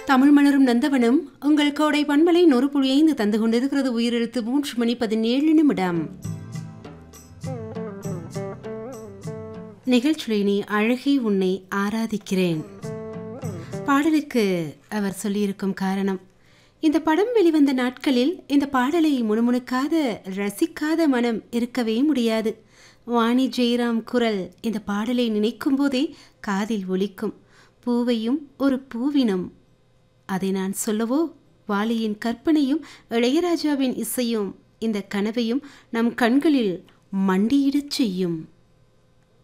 தமிழ் மலரும் நந்தவனம் உங்கள் கோடை பண்பலை நொறு புழியைந்து தந்து கொண்டிருக்கிறது உயிரெழுத்து மூன்று மணி பதினேழு நிமிடம் நிகழ்ச்சியை நீ அழகி உன்னை ஆராதிக்கிறேன் பாடலுக்கு அவர் சொல்லியிருக்கும் காரணம் இந்த படம் வெளிவந்த நாட்களில் இந்த பாடலை முணுமுணுக்காத ரசிக்காத மனம் இருக்கவே முடியாது வாணி ஜெயராம் குரல் இந்த பாடலை நினைக்கும் போதே காதில் ஒலிக்கும் பூவையும் ஒரு பூவினம் அதை நான் சொல்லவோ வாலியின் கற்பனையும் இளையராஜாவின் இசையும் இந்த கனவையும் நம் கண்களில் மண்டியிடச் செய்யும்